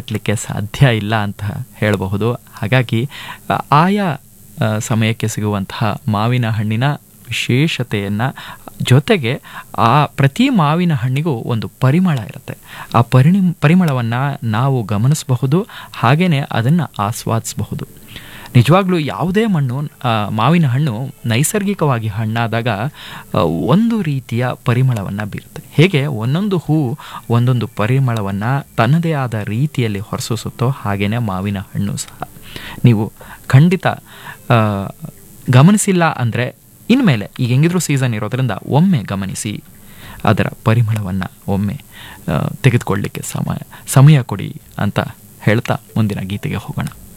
ಕಟ್ಟಲಿಕ್ಕೆ ಸಾಧ್ಯ ಇಲ್ಲ ಅಂತ ಹೇಳಬಹುದು ಹಾಗಾಗಿ ಆ, ಆಯಾ ಆ, ಸಮಯಕ್ಕೆ ಸಿಗುವಂತಹ ಮಾವಿನ ಹಣ್ಣಿನ ವಿಶೇಷತೆಯನ್ನು ಜೊತೆಗೆ ಆ ಪ್ರತಿ ಮಾವಿನ ಹಣ್ಣಿಗೂ ಒಂದು ಪರಿಮಳ ಇರುತ್ತೆ ಆ ಪರಿಣಿ ಪರಿಮಳವನ್ನು ನಾವು ಗಮನಿಸಬಹುದು ಹಾಗೆಯೇ ಅದನ್ನು ಆಸ್ವಾದಿಸಬಹುದು ನಿಜವಾಗ್ಲೂ ಯಾವುದೇ ಮಣ್ಣು ಆ, ಮಾವಿನ ಹಣ್ಣು ನೈಸರ್ಗಿಕವಾಗಿ ಹಣ್ಣಾದಾಗ ಆ, ಒಂದು ರೀತಿಯ ಪರಿಮಳವನ್ನು ಬೀರುತ್ತೆ ಹೇಗೆ ಒಂದೊಂದು ಹೂ ಒಂದೊಂದು ಪರಿಮಳವನ್ನು ತನ್ನದೇ ಆದ ರೀತಿಯಲ್ಲಿ ಹೊರಸೂಸುತ್ತೋ ಹಾಗೆಯೇ ಮಾವಿನ ಹಣ್ಣು ಸಹ ನೀವು ಖಂಡಿತ ಆ, ಗಮನಿಸಿಲ್ಲ ಅಂದರೆ ಇನ್ಮೇಲೆ ಈಗ ಹೆಂಗಿದ್ರು ಸೀಸನ್ ಇರೋದ್ರಿಂದ ಒಮ್ಮೆ ಗಮನಿಸಿ ಅದರ ಪರಿಮಳವನ್ನು ಒಮ್ಮೆ ಆ, ತೆಗೆದುಕೊಳ್ಳಿಕ್ಕೆ ಸಮಯ ಸಮಯ ಕೊಡಿ ಅಂತ ಹೇಳ್ತಾ ಮುಂದಿನ ಗೀತೆಗೆ ಹೋಗೋಣ